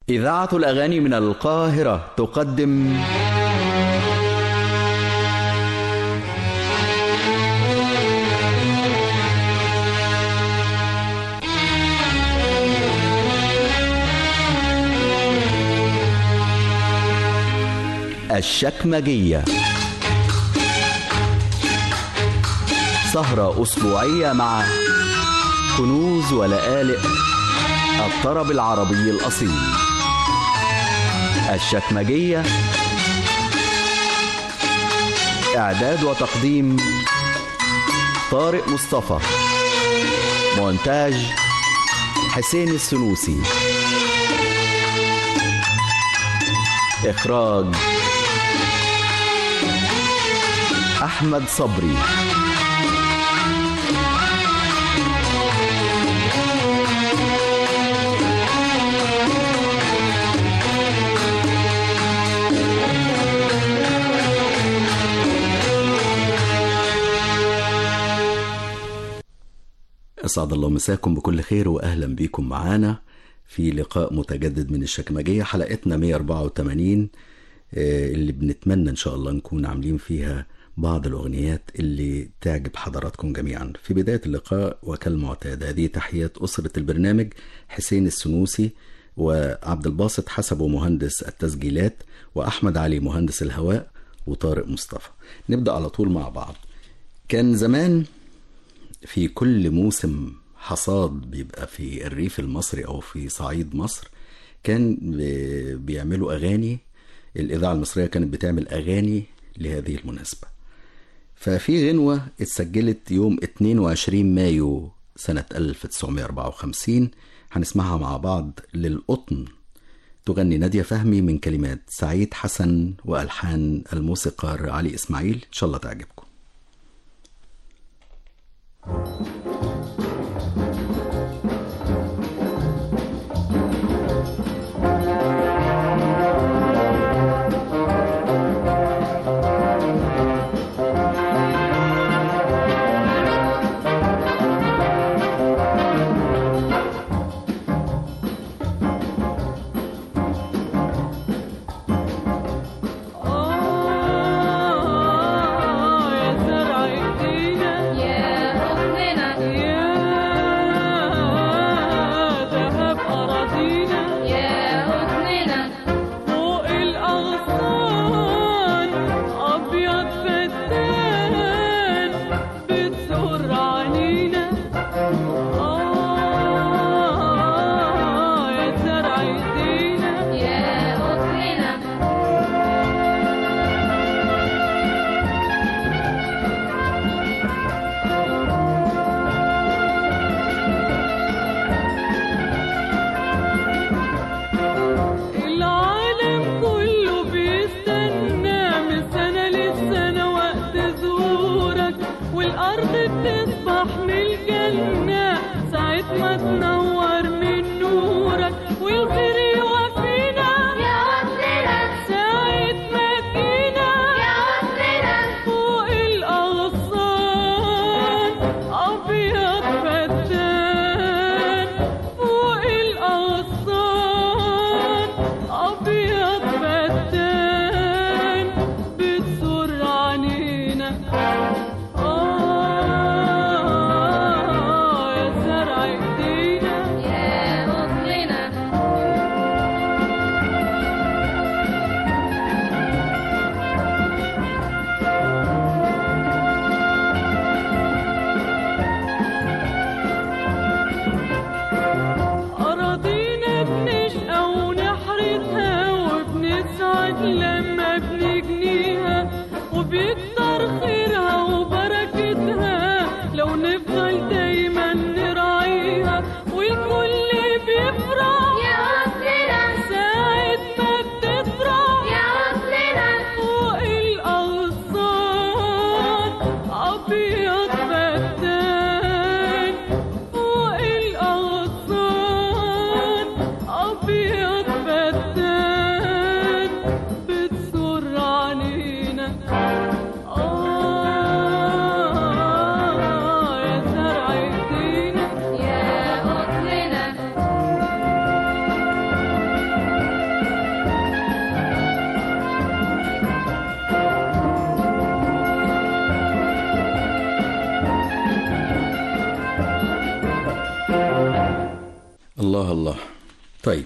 إذاعة الأغاني من القاهرة تقدم الشكمجية سهرة أسبوعية مع كنوز ولآلئ الطرب العربي الأصيل الشكمجية إعداد وتقديم طارق مصطفى مونتاج حسين السنوسي إخراج أحمد صبري أسعد الله مساكم بكل خير وأهلا بكم معانا في لقاء متجدد من الشكمجية حلقتنا 184 آه، اللي بنتمنى إن شاء الله نكون عاملين فيها بعض الأغنيات اللي تعجب حضراتكم جميعا في بداية اللقاء وكالمعتاد هذه تحيات أسرة البرنامج حسين السنوسي وعبد الباسط حسبه مهندس التسجيلات وأحمد علي مهندس الهواء وطارق مصطفى نبدأ على طول مع بعض كان زمان في كل موسم حصاد بيبقى في الريف المصري او في صعيد مصر كان بي- بيعملوا اغاني الاذاعه المصريه كانت بتعمل اغاني لهذه المناسبه ففي غنوه اتسجلت يوم 22 مايو سنه 1954 هنسمعها مع بعض للقطن تغني نادية فهمي من كلمات سعيد حسن والحان الموسيقار علي اسماعيل ان شاء الله تعجبكم آه يا زرع ايدينا يا حضننا يا ذهب أراضينا يا حضننا فوق الأغصان أبيض فتان بتزور عنينا آه يا زرع ايدينا يا حضننا العالم كله بيستنى من سنة للسنة وقت ظهورك والأرض بتصبح من الجنة ساعة ما تنور من نورك والخير يوفينا يا حضننا ساعة ما جينا يا حضننا فوق الأغصان أبيض فتان فوق الأغصان أبيض فتان بتزور عنينا آه يا زرع إيدينا يا حضننا أراضينا بنشقى ونحرثها وبنسعد لما بنجنيها وبيكتر خيرها وبركتها لو نفضل دايما نراعيها والكل بيفرح يا حضننا ساعة ما بتفرح يا حضننا فوق الأغصان أبيض فتان فوق الأغصان أبيض فتان بتزور الله الله طيب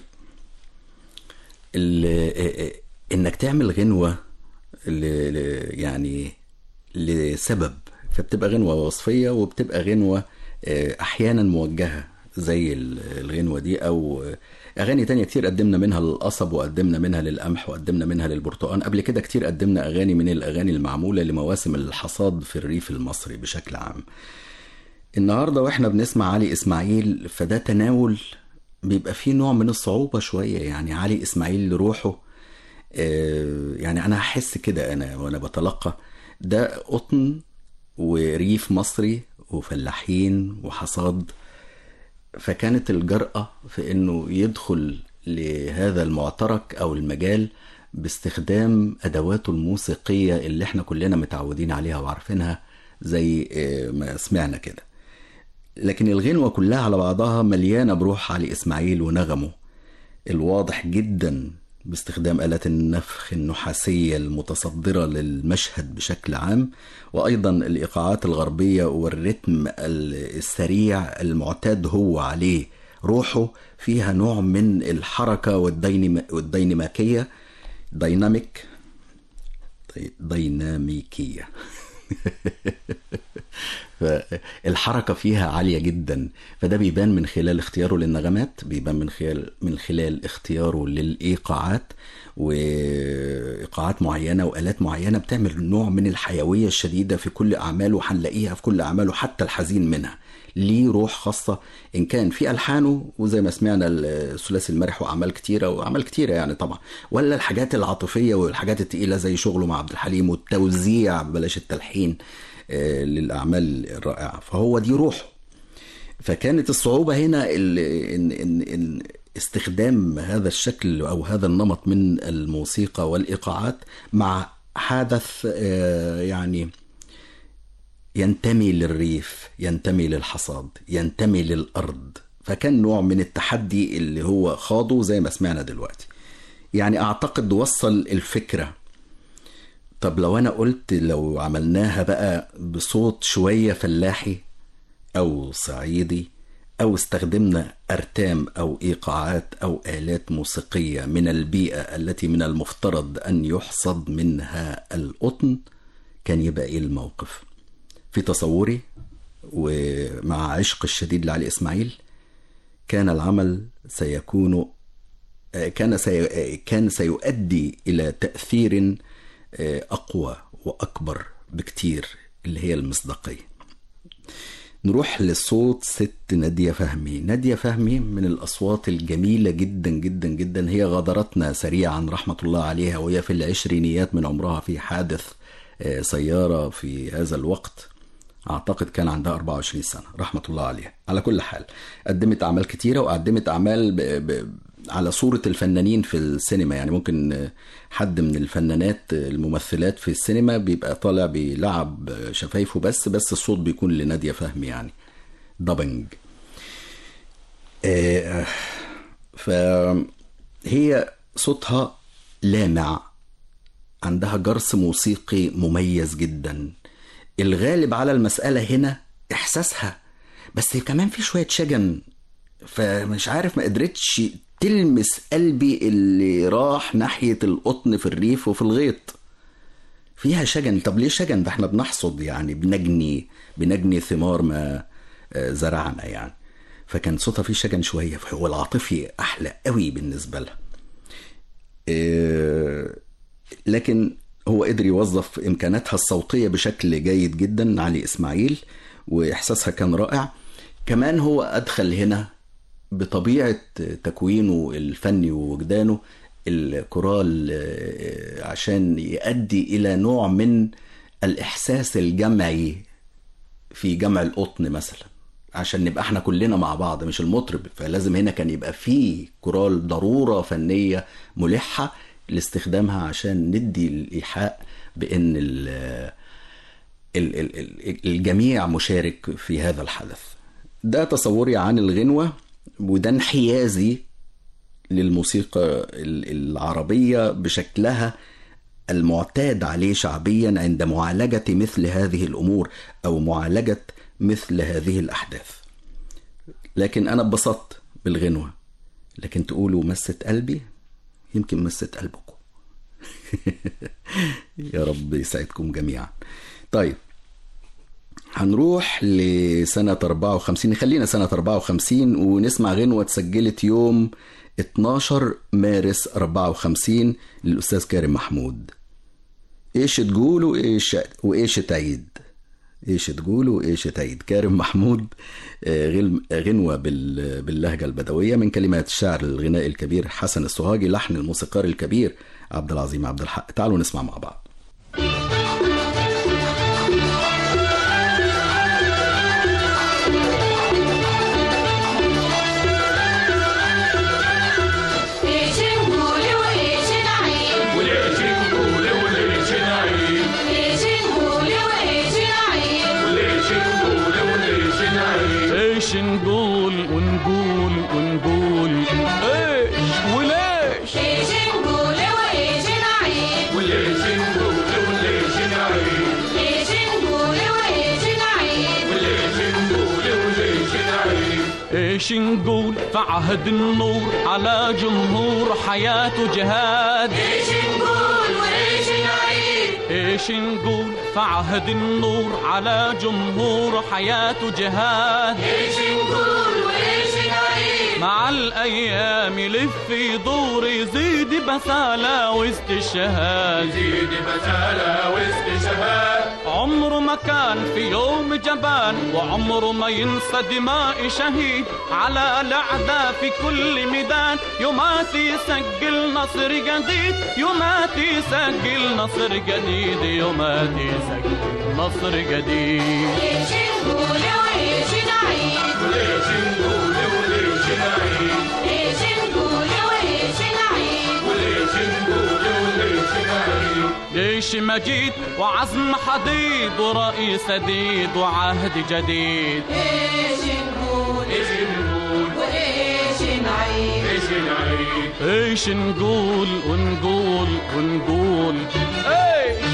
ال- انك تعمل غنوة ل- ل- يعني لسبب فبتبقى غنوة وصفية وبتبقى غنوة آه، احيانا موجهة زي ال- الغنوة دي او اغاني تانية كتير قدمنا منها للقصب وقدمنا منها للقمح وقدمنا منها للبرتقال قبل كده كتير قدمنا اغاني من الاغاني المعمولة لمواسم الحصاد في الريف المصري بشكل عام النهارده واحنا بنسمع علي اسماعيل فده تناول بيبقى فيه نوع من الصعوبة شوية يعني علي اسماعيل لروحه آه، يعني انا هحس كده انا وانا بتلقى ده قطن وريف مصري وفلاحين وحصاد فكانت الجرأة في انه يدخل لهذا المعترك او المجال باستخدام ادواته الموسيقية اللي احنا كلنا متعودين عليها وعارفينها زي آه، ما سمعنا كده لكن الغنوة كلها على بعضها مليانة بروح علي إسماعيل ونغمه الواضح جدا باستخدام آلات النفخ النحاسية المتصدرة للمشهد بشكل عام وأيضا الإيقاعات الغربية والرتم ال- السريع المعتاد هو عليه روحه فيها نوع من الحركة والدينما والديناميكية ديناميك ديناميكية فالحركة فيها عالية جدا فده بيبان من خلال اختياره للنغمات بيبان من خلال من خلال اختياره للإيقاعات وإيقاعات معينة وآلات معينة بتعمل نوع من الحيوية الشديدة في كل أعماله هنلاقيها في كل أعماله حتى الحزين منها ليه روح خاصة إن كان في ألحانه وزي ما سمعنا الثلاثي المرح وأعمال كتيرة وأعمال كتيرة يعني طبعا ولا الحاجات العاطفية والحاجات التقيلة زي شغله مع عبد الحليم والتوزيع بلاش التلحين آه، للأعمال الرائعة فهو دي روحه فكانت الصعوبة هنا ال- إن, إن, إن استخدام هذا الشكل أو هذا النمط من الموسيقى والإيقاعات مع حدث آه، يعني ينتمي للريف ينتمي للحصاد ينتمي للأرض فكان نوع من التحدي اللي هو خاضه زي ما سمعنا دلوقتي يعني أعتقد وصل الفكرة طب لو أنا قلت لو عملناها بقى بصوت شوية فلاحي أو صعيدي أو استخدمنا أرتام أو إيقاعات أو آلات موسيقية من البيئة التي من المفترض أن يحصد منها القطن كان يبقى إيه الموقف؟ في تصوري ومع عشق الشديد لعلي إسماعيل كان العمل سيكون آه، كان سي... آه، كان سيؤدي إلى تأثير آه، أقوى وأكبر بكتير اللي هي المصداقية نروح لصوت ست نادية فهمي نادية فهمي من الأصوات الجميلة جدا جدا جدا هي غادرتنا سريعا رحمة الله عليها وهي في العشرينيات من عمرها في حادث آه، سيارة في هذا الوقت أعتقد كان عندها 24 سنة رحمة الله عليها على كل حال قدمت أعمال كتيرة وقدمت أعمال ب... ب... على صورة الفنانين في السينما يعني ممكن آه، حد من الفنانات آه، الممثلات في السينما بيبقى طالع بيلعب آه، شفايفه بس بس الصوت بيكون لنادية فهمي يعني دبنج آه، فهي صوتها لامع عندها جرس موسيقي مميز جدا الغالب على المسألة هنا إحساسها بس كمان في شوية شجن فمش عارف ما قدرتش تلمس قلبي اللي راح ناحية القطن في الريف وفي الغيط فيها شجن طب ليه شجن ده احنا بنحصد يعني بنجني بنجني ثمار ما آه، زرعنا يعني فكان صوتها فيه شجن شوية فهو العاطفي أحلى قوي بالنسبة لها آه، لكن هو قدر يوظف امكاناتها الصوتيه بشكل جيد جدا علي اسماعيل واحساسها كان رائع كمان هو ادخل هنا بطبيعه تكوينه الفني ووجدانه الكورال آه، عشان يؤدي الى نوع من الاحساس الجمعي في جمع القطن مثلا عشان نبقى احنا كلنا مع بعض مش المطرب فلازم هنا كان يبقى في كورال ضرورة فنية ملحة لاستخدامها عشان ندي الإيحاء بأن ال ال ال ال الجميع مشارك في هذا الحدث ده تصوري عن الغنوة وده انحيازي للموسيقى ال- العربية بشكلها المعتاد عليه شعبيا عند معالجة مثل هذه الأمور أو معالجة مثل هذه الأحداث لكن أنا اتبسطت بالغنوة لكن تقولوا مست قلبي يمكن مست قلبكم يا رب يسعدكم جميعا طيب هنروح لسنة 54 خلينا سنة 54 ونسمع غنوة اتسجلت يوم 12 مارس 54 للأستاذ كارم محمود ايش تقول وايش وايش تعيد ايش تقول وايش تعيد كارم محمود آه، غل- غنوة بال- باللهجة البدوية من كلمات الشاعر الغنائي الكبير حسن السوهاجي لحن الموسيقار الكبير عبد العظيم عبد الحق تعالوا نسمع مع بعض ايش نقول وايش نعيد وليش نقول وليش نعيد ايش نقول وايش نعيد وليش نقول وليش نعيد ايش نقول ونقول ونقول ايش وليش ايش نقول وايش نعيد وليش نقول وليش نعيد ايش نقول وايش نعيد وليش نقول وليش نعيد ايش نقول في عهد النور على جمهور حياته جهاد ايش نقول وايش نعيد ايش نقول في عهد النور على جمهور حياته جهاد ايش نقول وايش نعيد مع الايام يلف يدور يزيد بسالة وسط الشهاد زيد بسالة وسط شهاد عمره ما كان في يوم جبان وعمره ما ينسى دماء شهيد على الأعداء في كل ميدان يومات يسجل نصر جديد يومات يسجل نصر جديد يومات يسجل نصر جديد ايش نقول وايش نعيد وليش نقول وليش نعيد ايش نقول وايش نعيد وليش نقول وليش نعيد جيش مجيد وعزم حديد ورأي سديد وعهد جديد ايش نقول ايش نقول وايش نعيد ايش نعيد ايش نقول ونقول ونقول ايش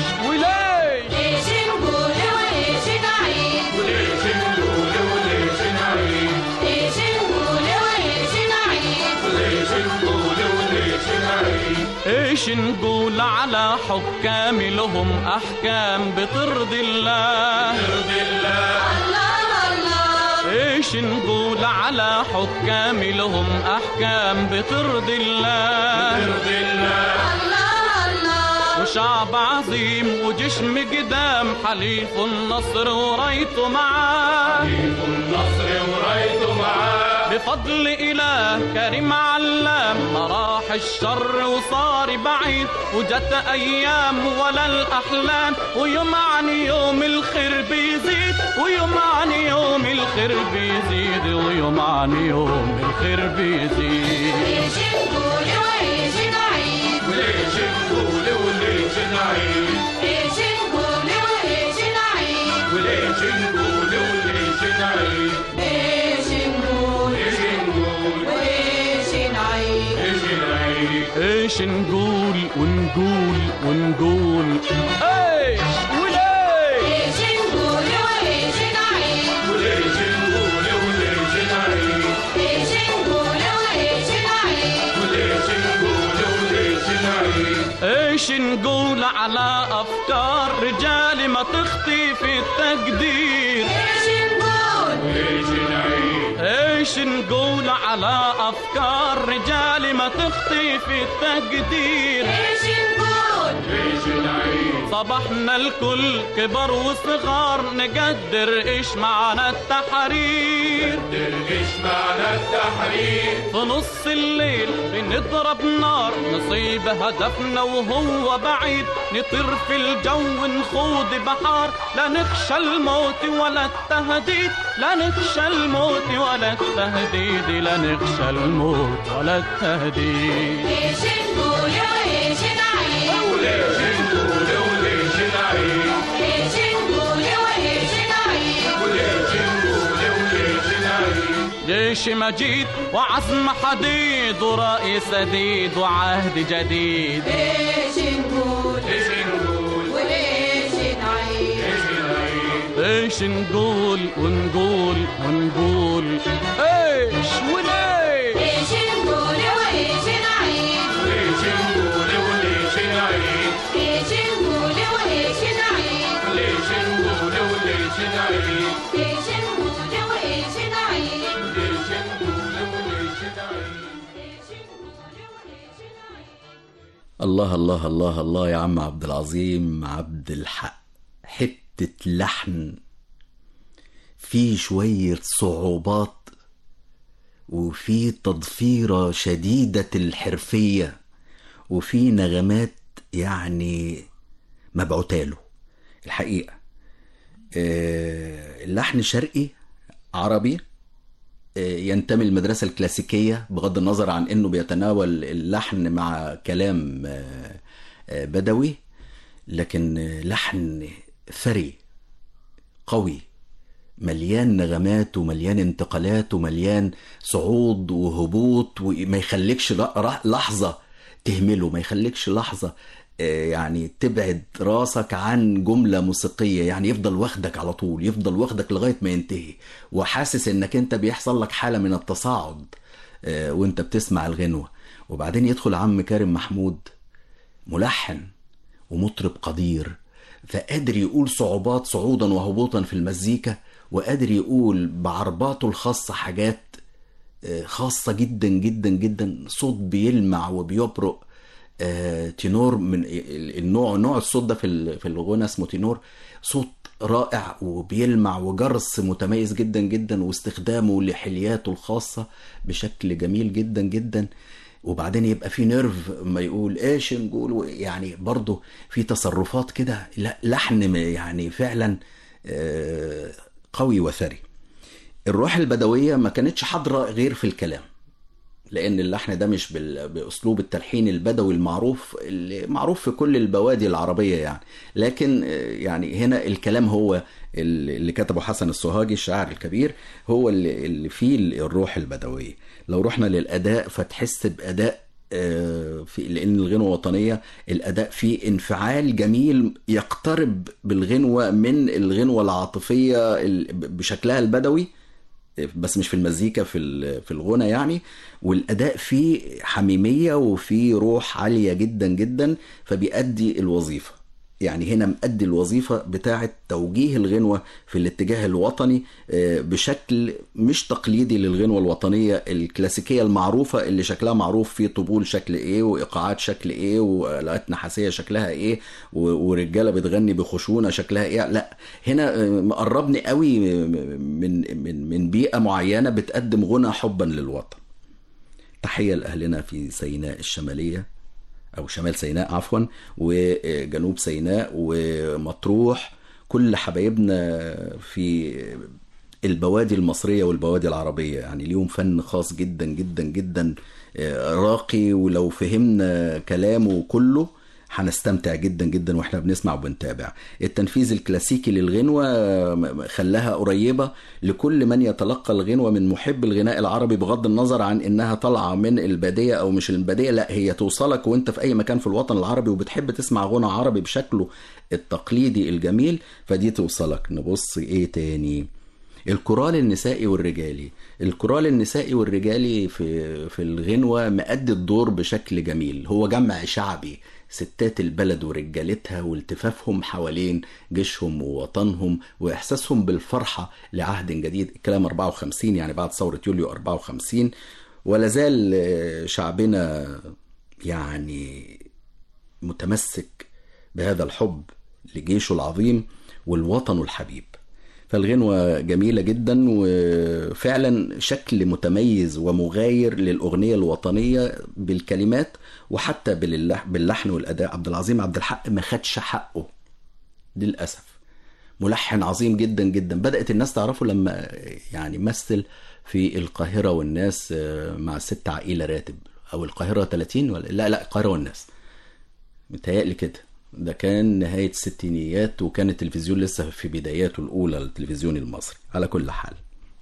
وليش ايش نقول وايش نعيد وليش نقول وليش نعيد ايش نقول وايش نعيد وليش نقول وليش نعيد ايش نقول على حكام لهم احكام بترضي الله يرضي الله الله الله ايش نقول على حكام لهم احكام بترضي الله يرضي الله الله الله وشعب عظيم وجشم قدام حليف النصر وريته معاه النصر ورايته معاه بفضل إله كريم علام ما راح الشر وصار بعيد وجت أيام ولا الأحلام ويوم عن يوم الخير بيزيد ويوم عن يوم الخير بيزيد ويوم عن يوم الخير بيزيد ايش نقول وايش نعيد وليش نقول وليش نعيد ايش نقول وايش نعيد وليش نقول وليش نعيد ايش نقول ايش نقول وايش نعيد ايش نعيد ايش نقول ونقول ونقول ايش وليش ايش نقول وايش نعيد وليش نقول وليش نعيد ايش نقول وايش نعيد وليش نقول وليش نعيد ايش نقول على افكار رجال ما تخطي في التقدير ايش نقول وليش نعيد ايش نقول على افكار رجال ما تخطي في التقدير ايش نقول ليش نعيد صبحنا الكل كبر وصغار نقدر ايش معنى التحرير ايش معنى التحرير في نص الليل بنضرب نار نصيب هدفنا وهو بعيد نطير في الجو نخوض بحار لا نخشى الموت ولا التهديد لا نخشى الموت ولا التهديد لا نخشى الموت ولا التهديد ايش نقول وايش نعيد وليش نقول وليش نعيد ايش نقول وايش نعيد وليش نقول وليش نعيد جيش مجيد وعزم حديد ورأي سديد وعهد جديد ايش نقول ايش نقول وليش نعيد ايش نعيد ايش نقول ونقول ونقول ايش وليش ايش نقول الله الله الله الله يا عم عبد العظيم عبد الحق حتة لحن في شوية صعوبات وفي تضفيرة شديدة الحرفية وفي نغمات يعني مبعوتاله الحقيقة آه، اللحن شرقي عربي آه، ينتمي للمدرسة الكلاسيكية بغض النظر عن انه بيتناول اللحن مع كلام آه، آه، بدوي لكن آه، لحن ثري قوي مليان نغمات ومليان انتقالات ومليان صعود وهبوط وما يخليكش ل- ر- لحظة تهمله ما يخليكش لحظة آه، يعني تبعد راسك عن جملة موسيقية يعني يفضل واخدك على طول يفضل واخدك لغاية ما ينتهي وحاسس انك انت بيحصل لك حالة من التصاعد آه، وانت بتسمع الغنوة وبعدين يدخل عم كارم محمود ملحن ومطرب قدير فقادر يقول صعوبات صعودا وهبوطا في المزيكا وقادر يقول بعرباته الخاصة حاجات آه، خاصة جدا جدا جدا صوت بيلمع وبيبرق آه، تينور من ال- النوع نوع الصوت ده في ال- في الغنى اسمه تينور صوت رائع وبيلمع وجرس متميز جدا جدا واستخدامه لحلياته الخاصة بشكل جميل جدا جدا وبعدين يبقى في نيرف ما يقول ايش نقول يعني برضه في تصرفات كده لا- لحن يعني فعلا آه، قوي وثري الروح البدوية ما كانتش حاضرة غير في الكلام لان اللحن ده مش بال- باسلوب التلحين البدوي المعروف اللي معروف في كل البوادي العربيه يعني لكن آه، يعني هنا الكلام هو اللي اللي كتبه حسن السوهاجي الشاعر الكبير هو اللي اللي فيه الروح البدويه لو رحنا للاداء فتحس باداء آه، في لان الغنوه وطنيه الاداء فيه انفعال جميل يقترب بالغنوه من الغنوه العاطفيه ال- بشكلها البدوي بس مش في المزيكا في ال- في الغنى يعني والاداء فيه حميميه وفيه روح عاليه جدا جدا فبيأدي الوظيفه يعني هنا مأدي الوظيفة بتاعة توجيه الغنوة في الاتجاه الوطني آه، بشكل مش تقليدي للغنوة الوطنية الكلاسيكية المعروفة اللي شكلها معروف فيه طبول شكل ايه وإيقاعات شكل ايه وآلات نحاسية شكلها ايه و- ورجالة بتغني بخشونة شكلها ايه لا هنا آه، مقربني قوي من من من بيئة معينة بتقدم غنى حبا للوطن تحية لأهلنا في سيناء الشمالية أو شمال سيناء عفوا وجنوب سيناء ومطروح كل حبايبنا في البوادي المصرية والبوادي العربية يعني ليهم فن خاص جدا جدا جدا آه، راقي ولو فهمنا كلامه كله هنستمتع جدا جدا واحنا بنسمع وبنتابع التنفيذ الكلاسيكي للغنوة م- خلاها قريبة لكل من يتلقى الغنوة من محب الغناء العربي بغض النظر عن انها طالعة من البادية او مش البادية لا هي توصلك وانت في اي مكان في الوطن العربي وبتحب تسمع غنى عربي بشكله التقليدي الجميل فدي توصلك نبص ايه تاني الكورال النسائي والرجالي الكورال النسائي والرجالي في في الغنوة مأدي الدور بشكل جميل هو جمع شعبي ستات البلد ورجالتها والتفافهم حوالين جيشهم ووطنهم وإحساسهم بالفرحة لعهد جديد الكلام 54 يعني بعد ثورة يوليو 54 ولا زال آه، شعبنا يعني متمسك بهذا الحب لجيشه العظيم والوطن الحبيب فالغنوة جميلة جدا وفعلا شكل متميز ومغاير للأغنية الوطنية بالكلمات وحتى باللح- باللحن والأداء عبد العظيم عبد الحق ما خدش حقه للأسف ملحن عظيم جدا جدا بدأت الناس تعرفه لما يعني مثل في القاهرة والناس آه، مع ست عقيلة راتب أو القاهرة 30 ولا لا لا القاهرة والناس متهيألي كده ده كان نهاية الستينيات وكان التلفزيون لسه في بداياته الأولى التلفزيون المصري على كل حال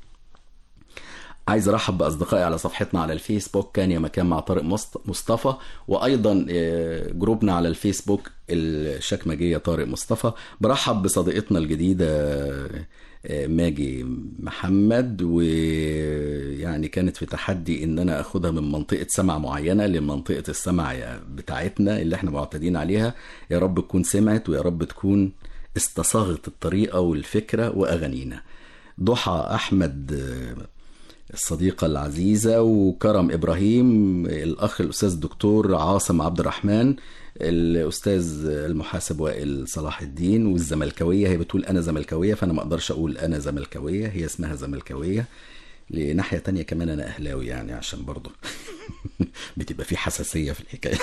عايز ارحب باصدقائي على صفحتنا على الفيسبوك كان يا مكان مع طارق مصط- مصطفى وايضا آه، جروبنا على الفيسبوك الشكمجيه طارق مصطفى برحب بصديقتنا الجديده آه، ماجي محمد ويعني كانت في تحدي ان انا اخدها من منطقه سمع معينه لمنطقه السمع بتاعتنا اللي احنا معتادين عليها يا رب تكون سمعت ويا رب تكون استصاغت الطريقه والفكره واغانينا ضحى احمد آه، الصديقة العزيزة وكرم إبراهيم الأخ الأستاذ الدكتور عاصم عبد الرحمن الأستاذ المحاسب وائل صلاح الدين والزملكاوية هي بتقول أنا زملكاوية فأنا ما أقدرش أقول أنا زملكاوية هي اسمها زملكاوية لناحية تانية كمان أنا أهلاوي يعني عشان برضه بتبقى في حساسية في الحكاية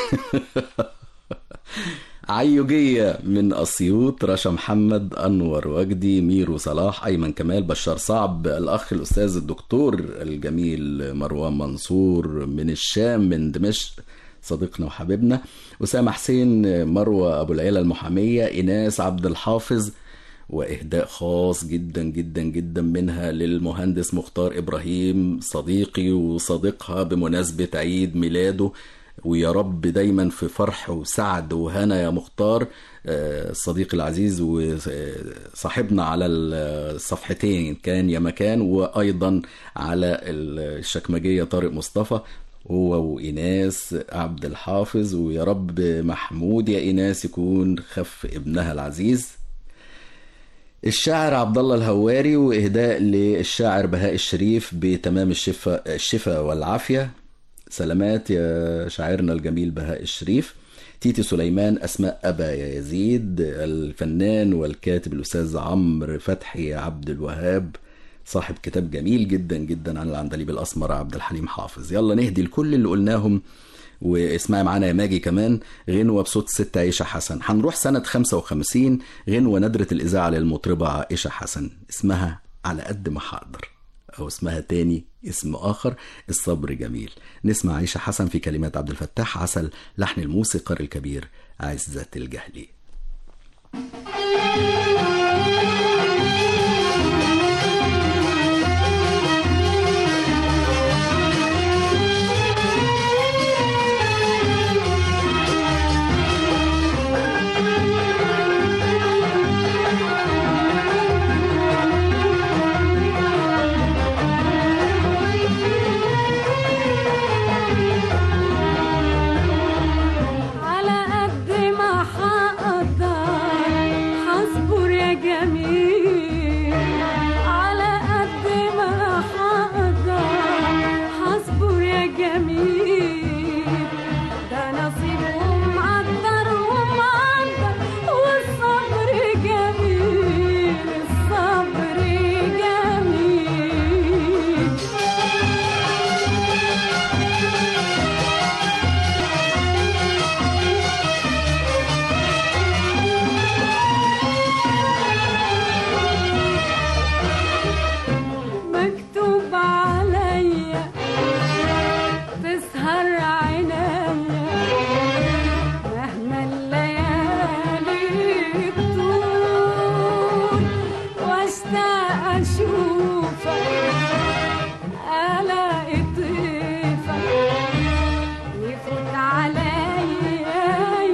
عيوجية من أسيوط رشا محمد أنور وجدي ميرو صلاح أيمن كمال بشار صعب الأخ الأستاذ الدكتور الجميل مروان منصور من الشام من دمشق صديقنا وحبيبنا أسامة حسين مروة أبو العيلة المحامية إيناس عبد الحافظ وإهداء خاص جدا جدا جدا منها للمهندس مختار إبراهيم صديقي وصديقها بمناسبة عيد ميلاده ويا رب دايما في فرح وسعد وهنا يا مختار آه، الصديق العزيز وصاحبنا على الصفحتين كان يا مكان وأيضا على الشكمجية طارق مصطفى هو وإيناس عبد الحافظ ويا رب محمود يا إيناس يكون خف ابنها العزيز الشاعر عبد الله الهواري واهداء للشاعر بهاء الشريف بتمام الشفاء الشفاء والعافيه سلامات يا شاعرنا الجميل بهاء الشريف تيتي سليمان اسماء ابا يا يزيد الفنان والكاتب الاستاذ عمرو فتحي عبد الوهاب صاحب كتاب جميل جدا جدا عن العندليب الاسمر عبد الحليم حافظ يلا نهدي لكل اللي قلناهم واسمعي معانا يا ماجي كمان غنوة بصوت ست عيشة حسن هنروح سنة 55 غنوة ندرة الإذاعة للمطربة عائشة حسن اسمها على قد ما هقدر أو اسمها تاني اسم آخر الصبر جميل نسمع عائشة حسن في كلمات عبد الفتاح عسل لحن الموسيقار الكبير عزة الجهلي على قد ما هقدر هصبر يا جميل على قد ما هقدر هصبر يا جميل ده نصيب ومقدر ومقدر والصبر جميل الصبر جميل مكتوب عليا تسهر عينيا مهما الليالي تطول واشتاق اشوفك الاقي طيفك يفوت عليا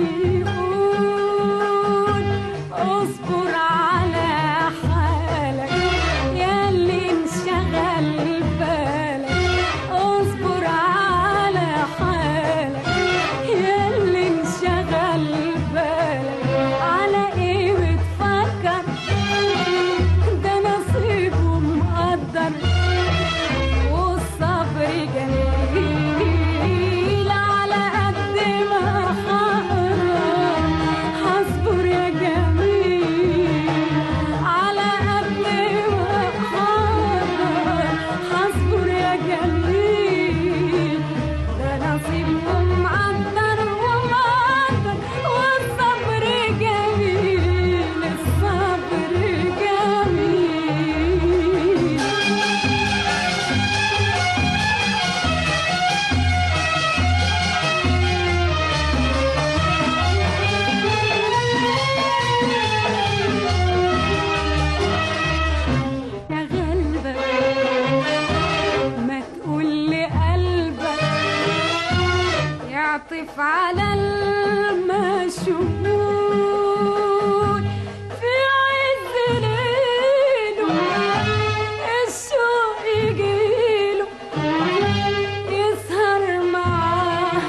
يقول اصبر على حالك ياللي انشغل بالك اصبر على حالك ياللي انشغل بالك على ايه بتفكر ده نصيب ومقدر والصبر جميل على قد ما هقدر هصبر يا جميل على قد ما هقدر هصبر يا جميل ده نصيب ومقدر ومقدر والصبر جميل الصبر جميل يا غلبك ما تقول لقلبك يعطف على المشهور في عز ليله الشوق يجيله يسهر معاه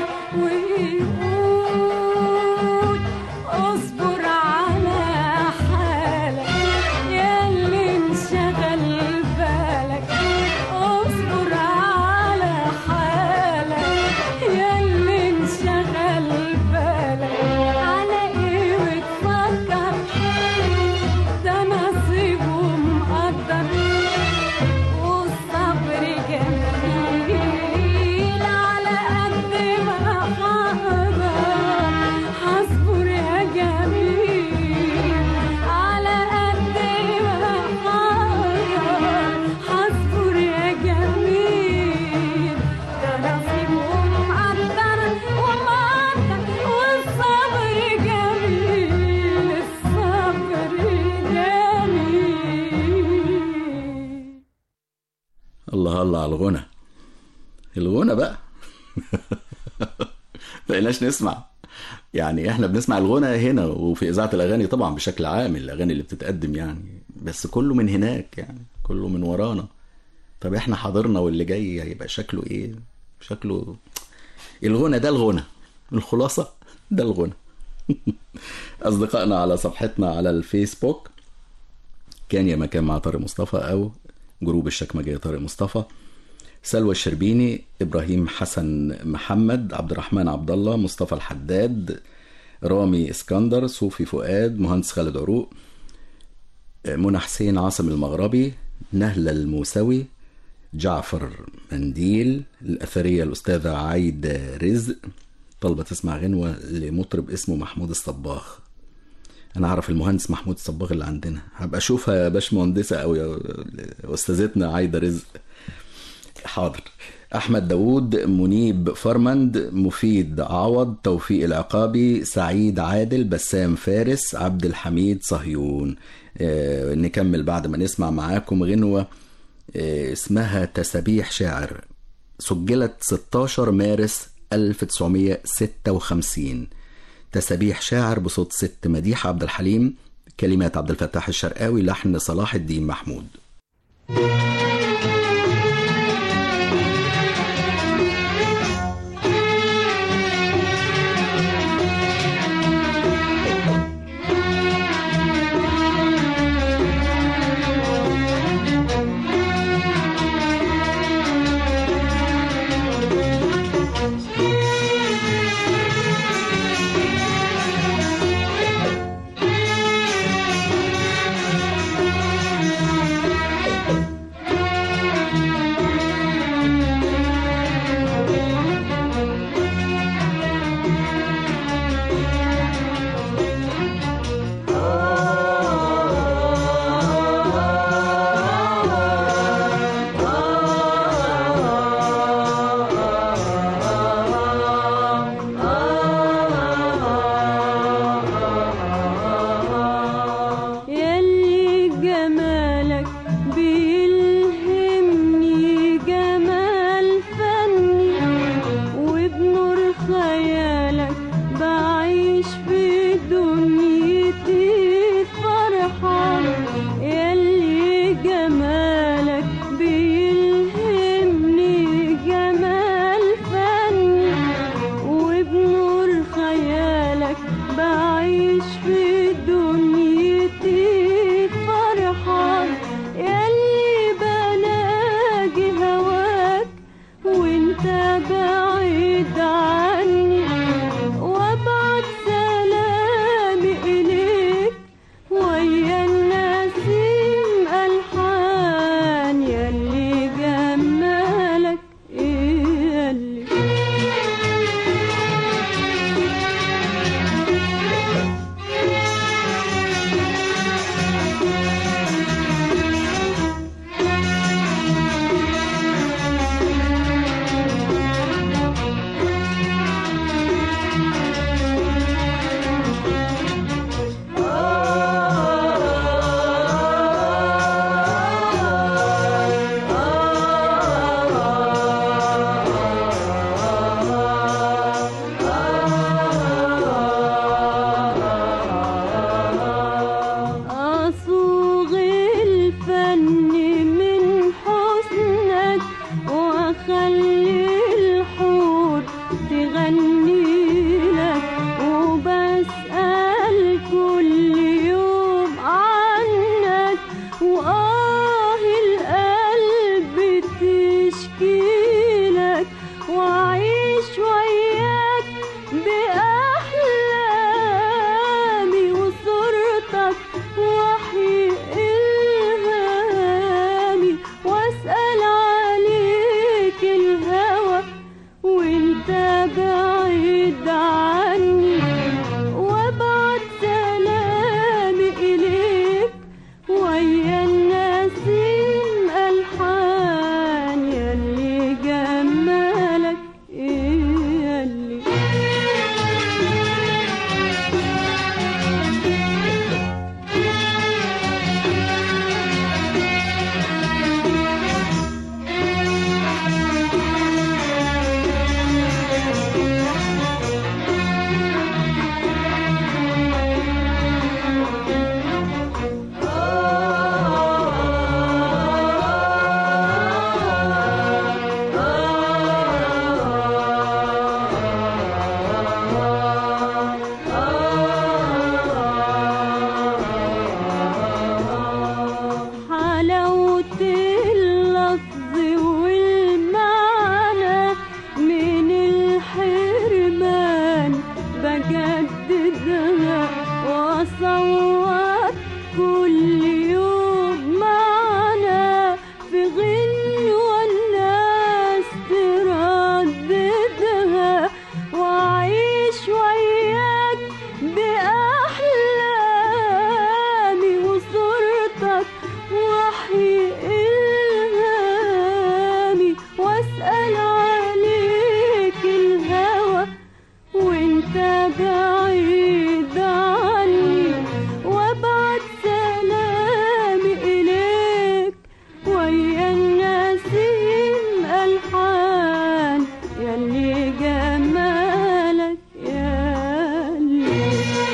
ويقول اصبر على حالك ياللي انشغل بالك اصبر الله على الغنى الغنى بقى بقيناش نسمع يعني احنا بنسمع الغنى هنا وفي اذاعه الاغاني طبعا بشكل عام الاغاني اللي بتتقدم يعني بس كله من هناك يعني كله من ورانا طب احنا حاضرنا واللي جاي هيبقى شكله ايه شكله الغنى ده الغنى الخلاصه ده الغنى اصدقائنا على صفحتنا على الفيسبوك كان يا مكان مع طارق مصطفى او جروب الشكمجيه طارق مصطفى سلوى الشربيني ابراهيم حسن محمد عبد الرحمن عبد الله مصطفى الحداد رامي اسكندر صوفي فؤاد مهندس خالد عروق منى حسين عاصم المغربي نهلة الموسوي جعفر منديل الأثرية الأستاذة عايدة رزق طلبة تسمع غنوة لمطرب اسمه محمود الصباغ أنا أعرف المهندس محمود الصباغ اللي عندنا هبقى أشوفها يا باشمهندسة أو يا أستاذتنا عايدة رزق حاضر احمد داوود منيب فرمند مفيد عوض توفيق العقابي سعيد عادل بسام فارس عبد الحميد صهيون آه نكمل بعد ما نسمع معاكم غنوة آه اسمها تسابيح شاعر سجلت 16 مارس 1956 تسابيح شاعر بصوت ست مديحة عبد الحليم كلمات عبد الفتاح الشرقاوي لحن صلاح الدين محمود Thank رددها واصور كل يوم معنا في غنوة الناس ترددها وأعيش وياك بأحلامي وصورتك وحي إلهامي وأسأل عليك الهوى وانت بعيد عني وابعت سلامي إليك ويا النسيم ألحان يلي جمالك يلي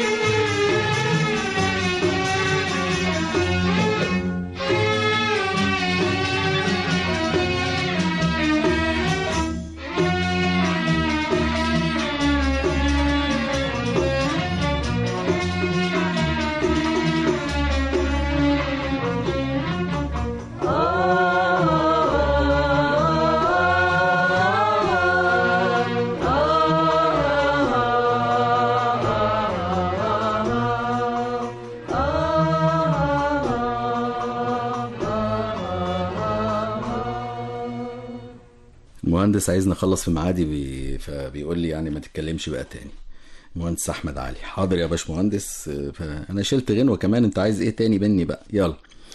المهندس عايزني اخلص في ميعادي بي... فبيقول لي يعني ما تتكلمش بقى تاني المهندس احمد علي حاضر يا باش مهندس فانا شلت غنوه كمان انت عايز ايه تاني مني بقى يلا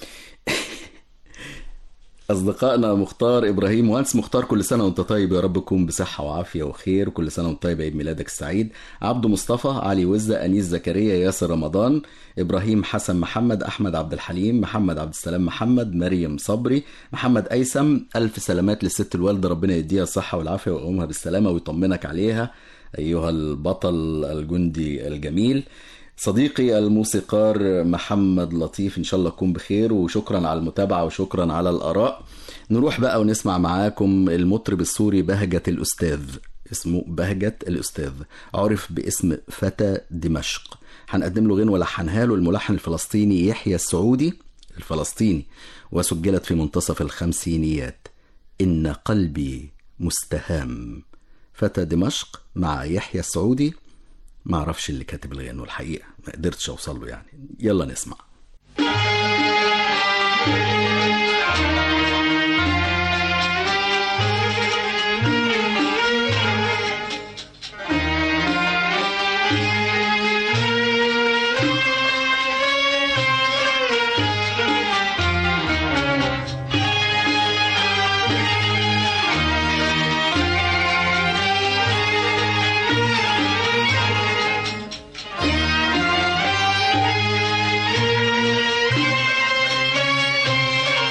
اصدقائنا مختار ابراهيم مهندس مختار كل سنه وانت طيب يا رب تكون بصحه وعافيه وخير كل سنه وانت طيب عيد ميلادك السعيد عبده مصطفى علي وزه انيس زكريا ياسر رمضان ابراهيم حسن محمد احمد عبد الحليم محمد عبد السلام محمد مريم صبري محمد ايسم الف سلامات للست الوالده ربنا يديها الصحه والعافيه ويقومها بالسلامه ويطمنك عليها ايها البطل الجندي الجميل صديقي الموسيقار محمد لطيف ان شاء الله تكون بخير وشكرا على المتابعه وشكرا على الاراء نروح بقى ونسمع معاكم المطرب السوري بهجة الاستاذ اسمه بهجة الاستاذ عرف باسم فتى دمشق هنقدم له غنوه لحنها له الملحن الفلسطيني يحيى السعودي الفلسطيني وسجلت في منتصف الخمسينيات ان قلبي مستهام فتى دمشق مع يحيى السعودي ما اعرفش اللي كاتب الغنوه الحقيقه ما قدرتش اوصل له يعني يلا نسمع يا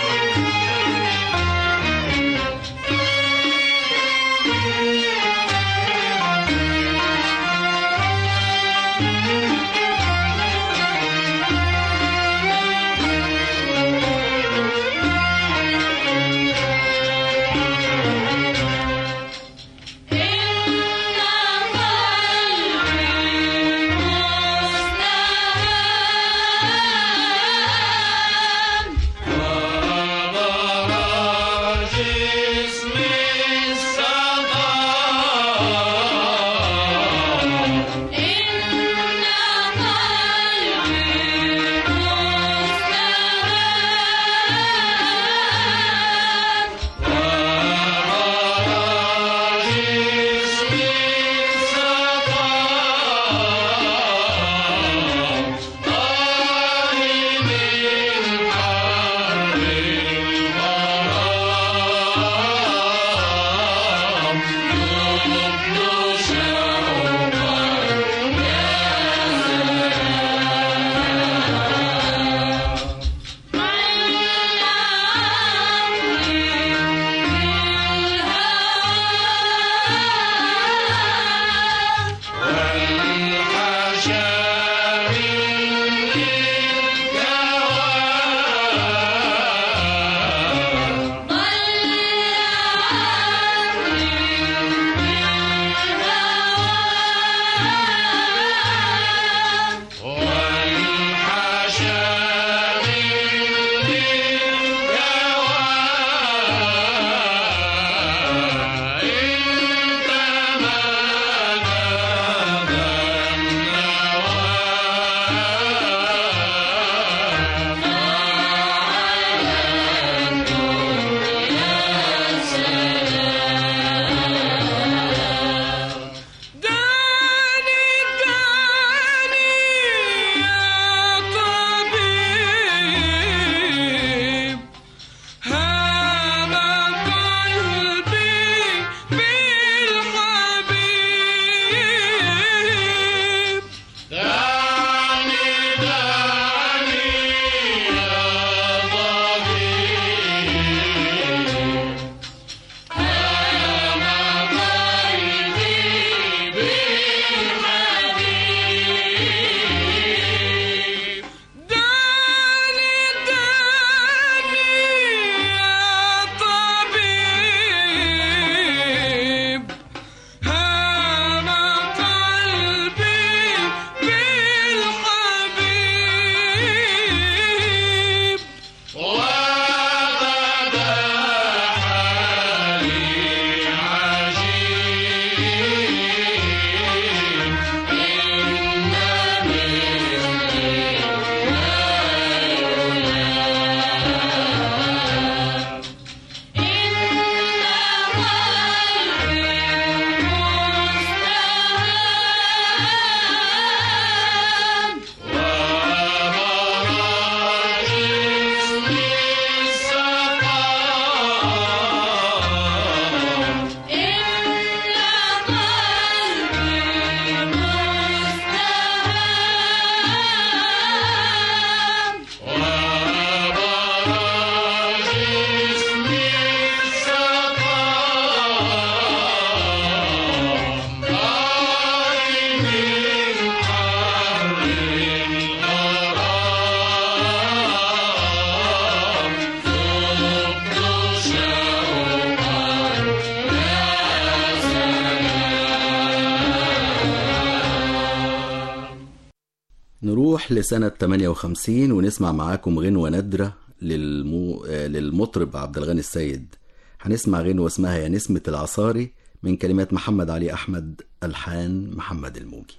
نروح لسنة 58 ونسمع معاكم غنوة نادرة للمو... آه، للمطرب عبد الغني السيد هنسمع غنوة اسمها يا نسمة العصاري من كلمات محمد علي أحمد ألحان محمد الموجي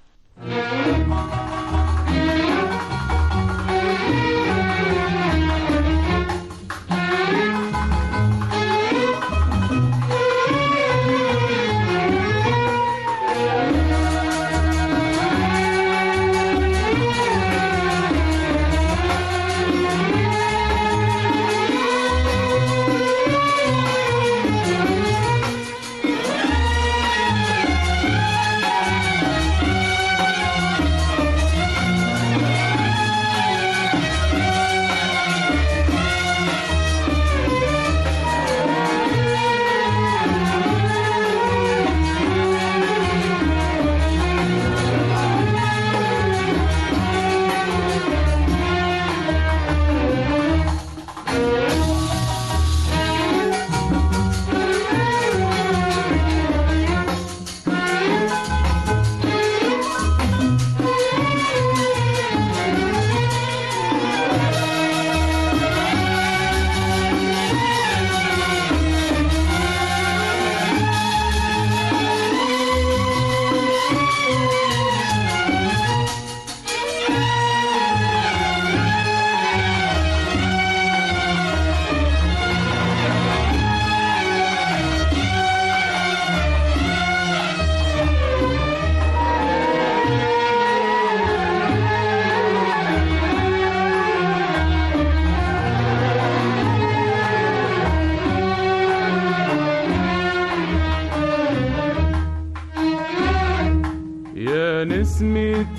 يا نسمة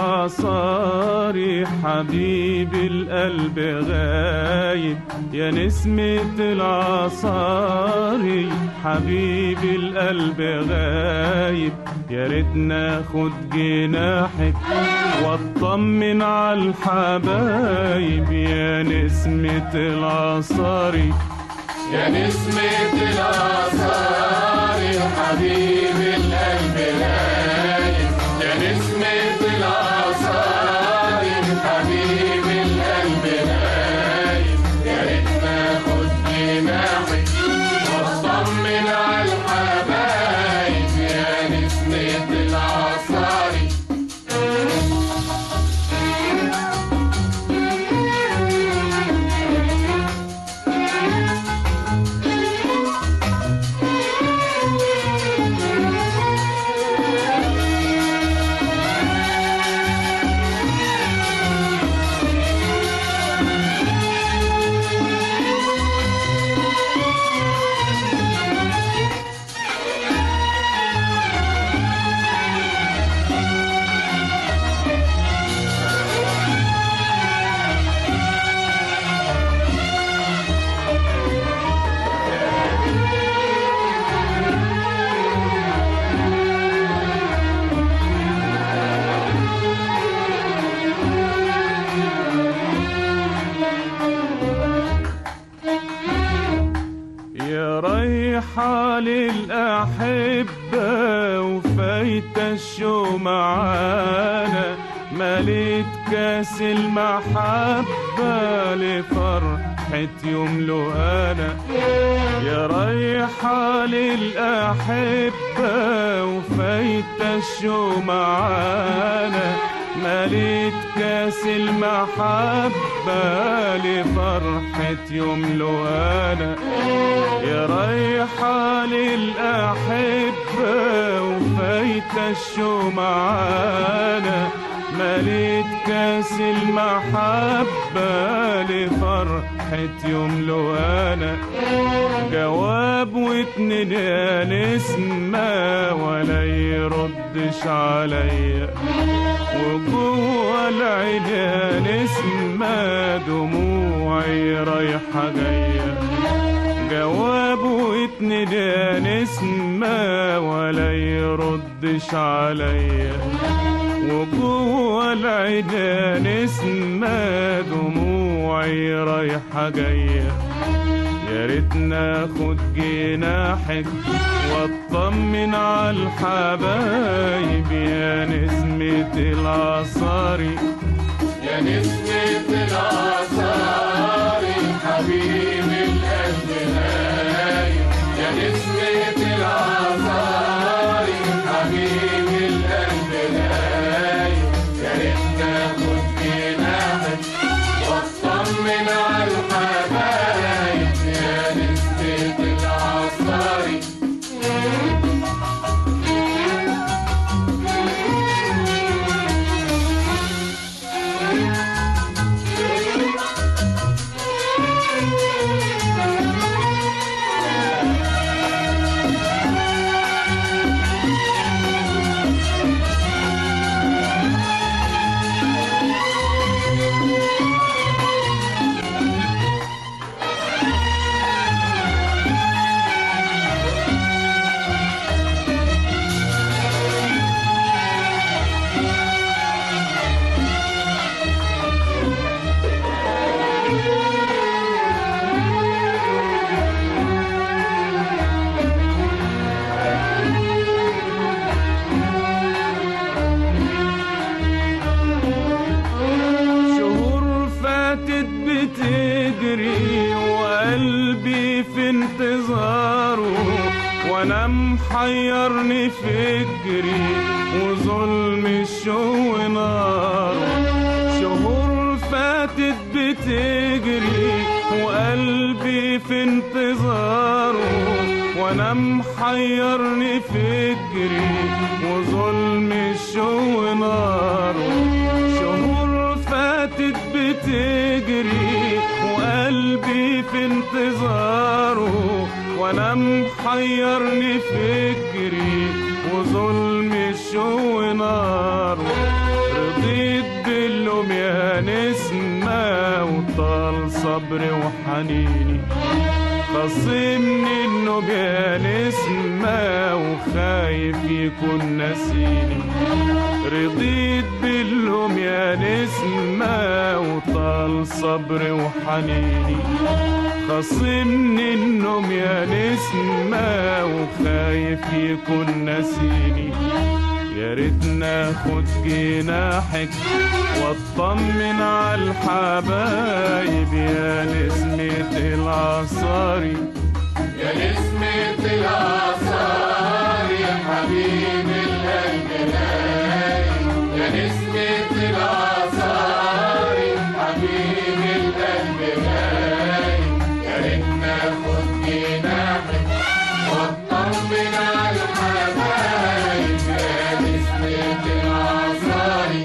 العصاري حبيب القلب غايب يا نسمة العصاري حبيب القلب غايب يا ريت ناخد جناحك واطمن على الحبايب يا نسمة العصاري يا نسمة العصار يا حبيب القلب غايب يا نسمة العصار يا حبيب القلب غايب يا ريت ناخد جناحك واطمن على الحبايب يا نسمة العصار يا رايحة للأحبة وفايت الشو معانا مليت كاس المحبة لفرحة يوم لهانا يا رايحة للأحبة وفايت الشو معانا مليت كاس المحبة لفرحة يوم لوانا يا رايحة للأحبة وفايت الشو معانا مليت كاس المحبة لفرحة يوم لوانا جواب واتنين يا نسمة ولا يردش عليا وجوه العين يا نسمة دموعي رايحة جاية جواب واتنين يا نسمة ولا يردش عليا وجوه العين يا نسمة دموعي رايحة جاية يا ريت ناخد جناحك واطمن واطمن على الحبايب يا نسمة العصاري يا نسمة العصار حبيب القلب نايم يا نسمة العصار حبيب القلب نايم يا ريت تاخد جناحك واطمن على الحبايب يا نسمة العصار شهور فاتت بتجري وقلبي في انتظاره وانا محيرني فكري وظلم الشو ناره شهور فاتت بتجري وقلبي في انتظاره وانا محيرني فكري وظلم الشو ناره شهور فاتت بتجري وقلبي في انتظاره وانا محيرني فكري وظلم الشو ناره رضيت باللوم يا نسمة وطال صبري وحنيني خصمني النوب يا نسمة وخايف يكون نسيني رضيت باللوم يا نسمة وطال صبري وحنيني خصمني النوم يا نسمة وخايف يكون نسيني يا ريت ناخد جناحك واطمن على الحبايب يا نسمة العصاري يا نسمة العصار يا حبيب القلب نايم يا نسمة العصار حبيب القلب نايم يا ريت ناخد جناحك واطمن على الحبايب يا نسمة العصار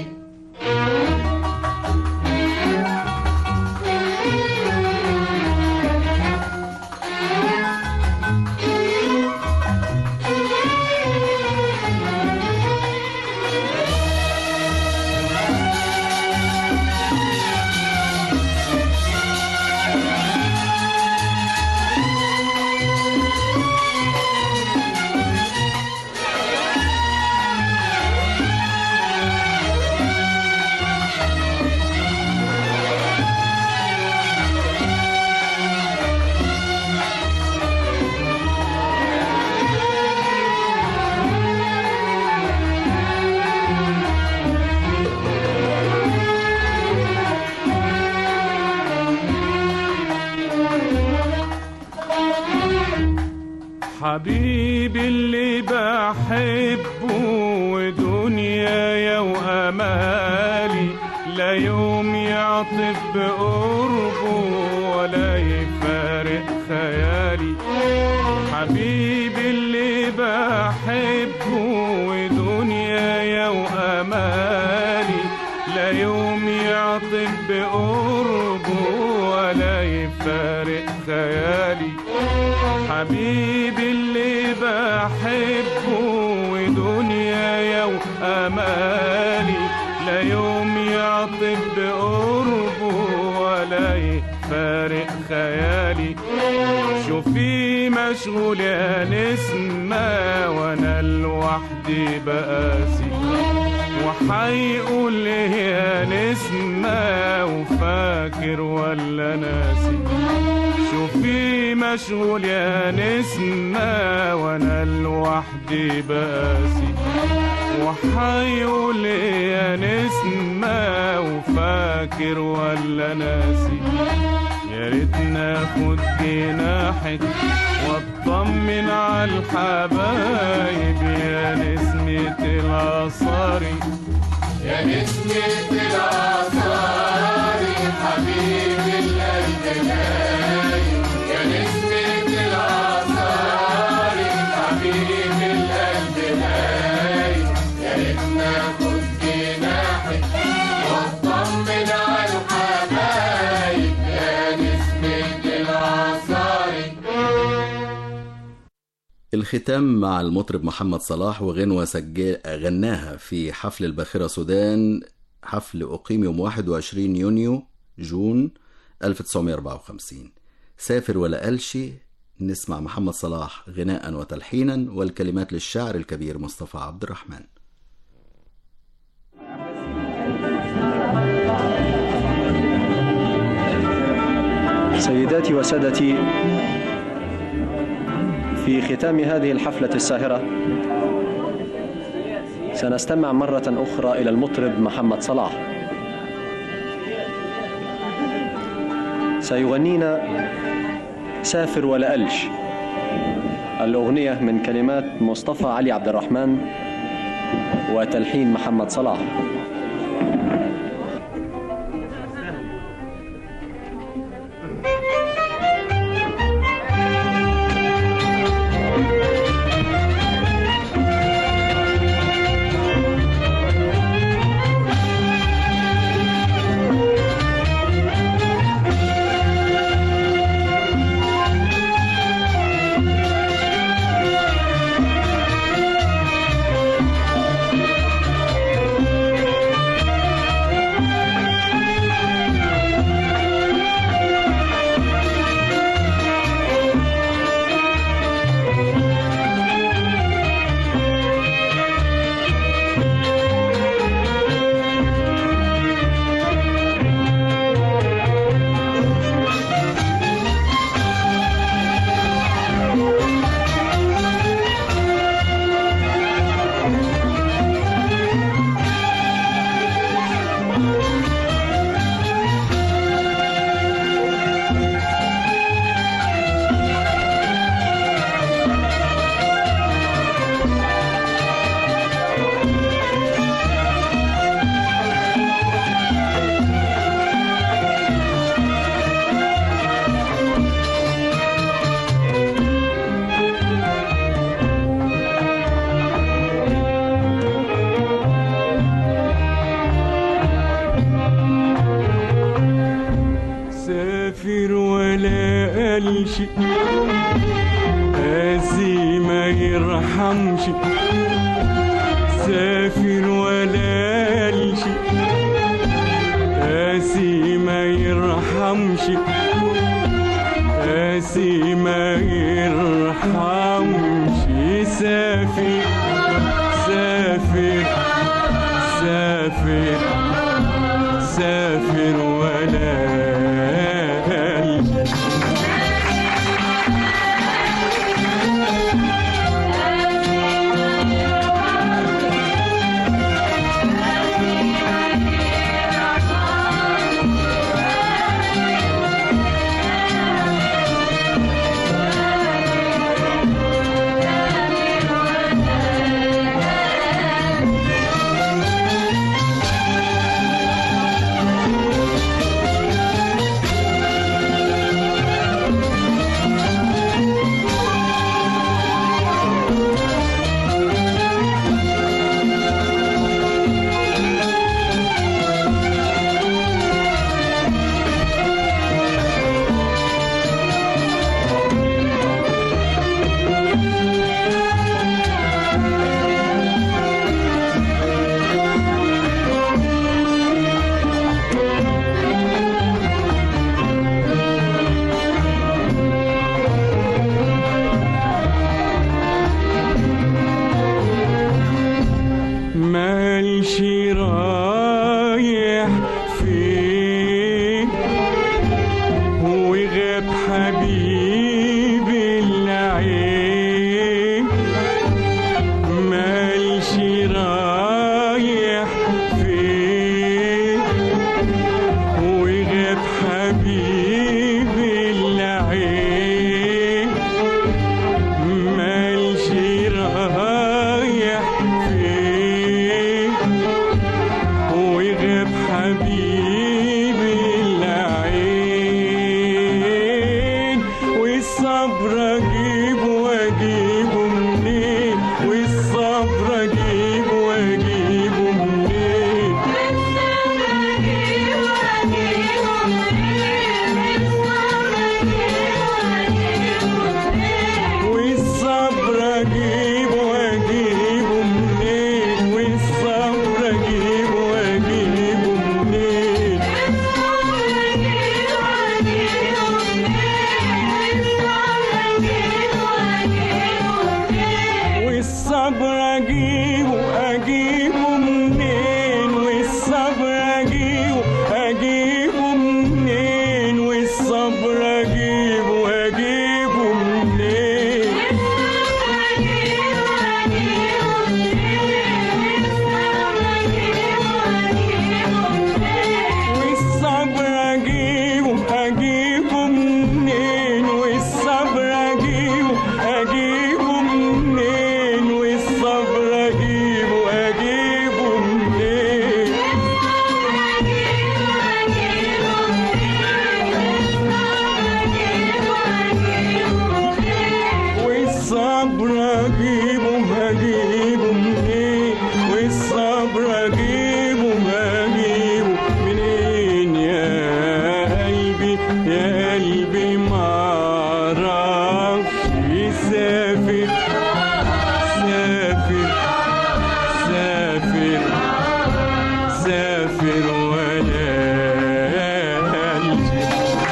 حبيبي اللي بحبه ودنيايا وامالي لا يوم يعطف بقربه ولا يفارق خيالي حبيبي اللي بحبه ودنيايا وامالي لا يوم يعطف بقربه ولا يفارق خيالي حبيبي اللي بحبه ودنيايا وامالي لا يوم يعطف بقربه ولا يفارق خيالي شوفي مشغول يا نسمة وانا لوحدي بقاسي وحيقول ليه يا نسمة وفاكر ولا ناسي شوفي مشغول يا نسمة وانا لوحدي باسي وحيقول إيه يا نسمة وفاكر ولا ناسي يا ريت ناخد جناحك واطمن على الحبايب يا نسمة العصاري يا نسمة العصاري حبيب القلب نايم يا نسمة العصاري حبيب القلب نايم يا ريت ناخد جناحك واطمن على الحبايب يا نسمة العصاري الختام مع المطرب محمد صلاح وغنوة سجل غناها في حفل الباخرة سودان حفل أقيم يوم 21 يونيو جون 1954 سافر ولا قالشي نسمع محمد صلاح غناء وتلحينا والكلمات للشاعر الكبير مصطفى عبد الرحمن سيداتي وسادتي في ختام هذه الحفلة الساهرة سنستمع مرة أخرى إلى المطرب محمد صلاح سيغنينا سافر ولا ألش الأغنية من كلمات مصطفى علي عبد الرحمن وتلحين محمد صلاح سافر ولا قالش قاسي ما يرحمش سافر ولا قالش قاسي ما يرحمش قاسي ما يرحمش سافر سافر سافر سافر ولا قلبي مالش رايح فين وغاب حبيبي حبيبي العين والصبر اجيبه واجيبه منين والصبر اجيبه واجيبه منين والصبر اجيبه واجيبه منين والصبر اجيبه واجيبه منين والصبر اجيبه اجيبه منين والصبر اجيبه اجيبه منين والصبر اجيبه اجيبه منين والصبر اجيبه اجيبه منين والصبر اجيبه اجيبه منين والصبر اجيبه اجيبه منين والصبر اجيبه اجيبه منين والصبر اجيبه اجيبه منين يا قلبي يا قلبي معرفش سافر سافر سافر سافر ولا قلبي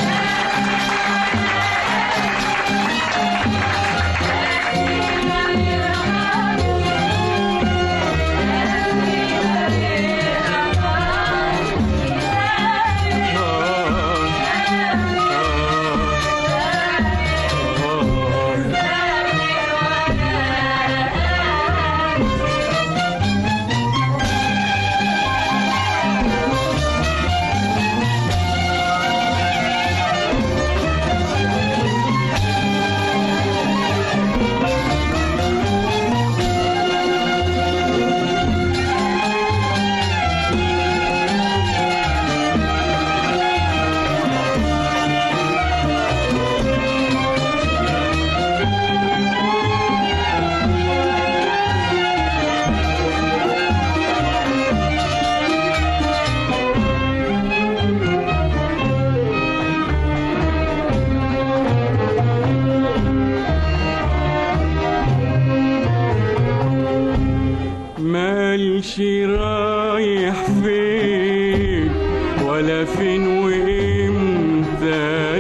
مالش رايح فين ولا فين وامتى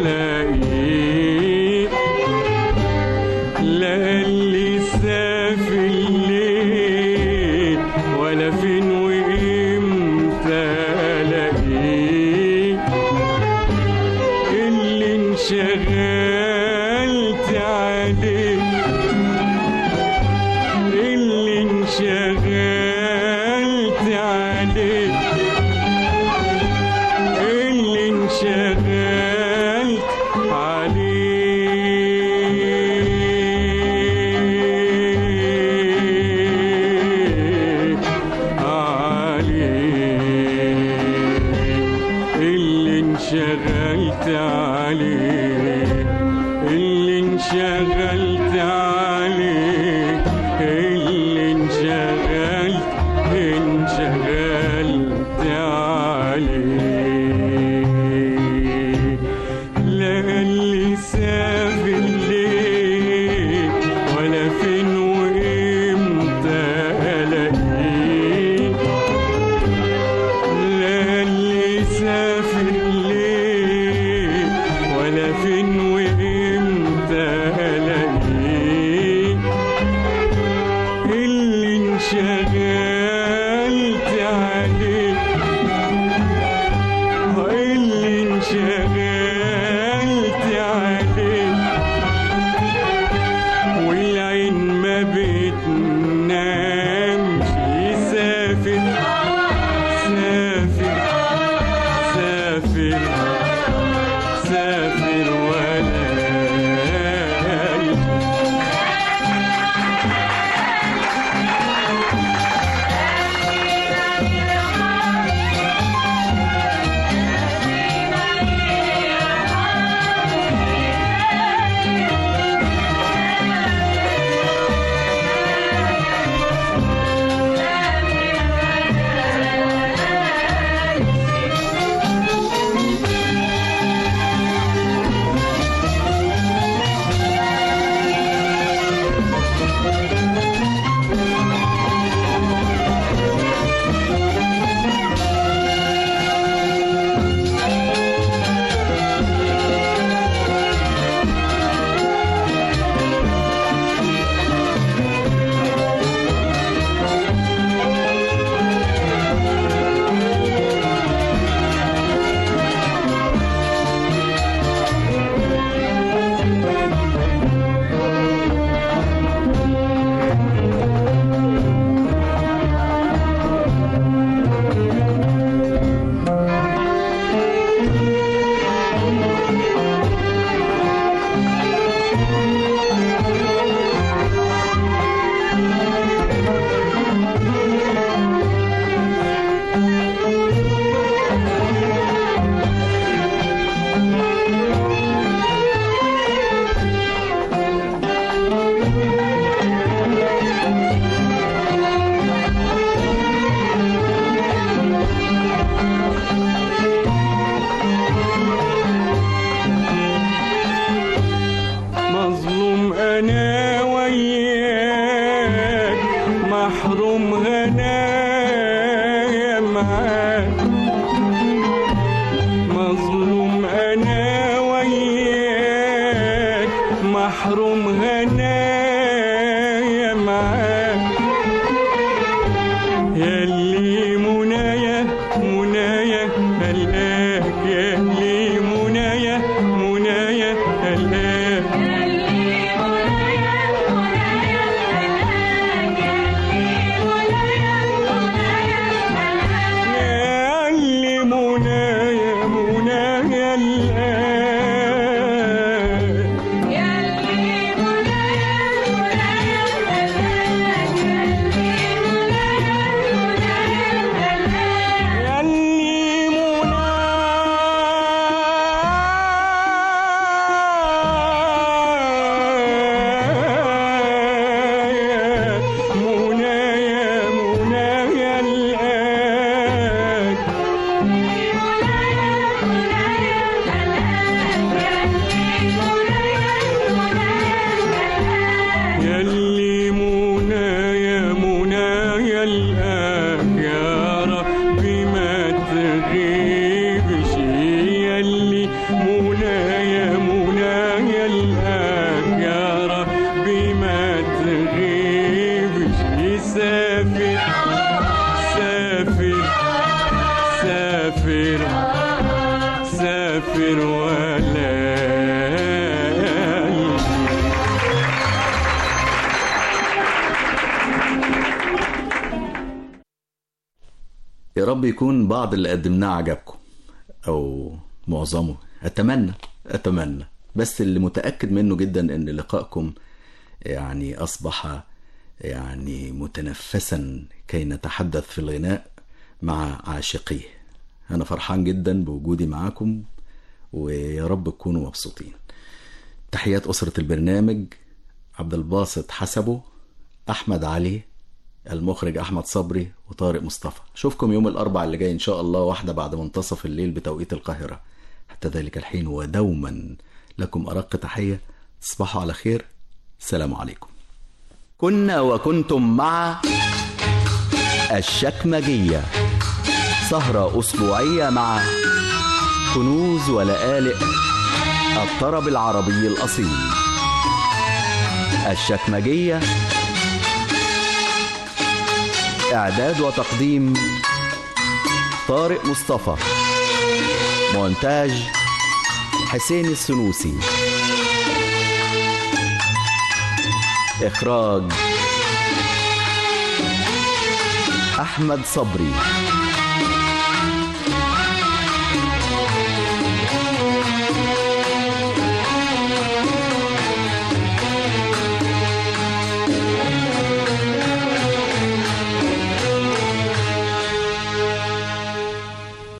الاقيه لا اللي سافر ليه ولا فين وامتى الاقيه اللي انشغلت عليه اللي انشغلت عليه اللي انشغلت عليه عليه اللي انشغلت عليه اللي انشغلت عليه اللي انشغلت انشغلت عليه لا اللي سافر ليه ولا فين وامتى الاقيه لا اللي سافر ليه ولا فين وامتى الاقيه معاك مظلوم انا وياك محروم هنايا معاك ياللي منايا منايا هلاك ياللي منايا منايا هلاك ياللي منايا منايا الآن ياللي منايا منايا منايا الآن ياللي منايا منايا الآن يا ربي ما تغيبش ياللي منايا منايا الآن يا ربي ما تغيبش سافر سافر سافر سافر ولا يا رب يكون بعض اللي قدمناه عجبكم او معظمه اتمنى اتمنى بس اللي متاكد منه جدا ان لقائكم يعني اصبح يعني متنفسا كي نتحدث في الغناء مع عاشقيه انا فرحان جدا بوجودي معاكم ويا رب تكونوا مبسوطين تحيات اسره البرنامج عبد الباسط حسبه احمد علي المخرج احمد صبري وطارق مصطفى اشوفكم يوم الاربع اللي جاي ان شاء الله واحده بعد منتصف الليل بتوقيت القاهره حتى ذلك الحين ودوما لكم ارق تحيه تصبحوا على خير السلام عليكم كنا وكنتم مع الشكمجيه سهره اسبوعيه مع كنوز ولآلئ الطرب العربي الاصيل الشكمجيه إعداد وتقديم طارق مصطفى مونتاج حسين السنوسي إخراج أحمد صبري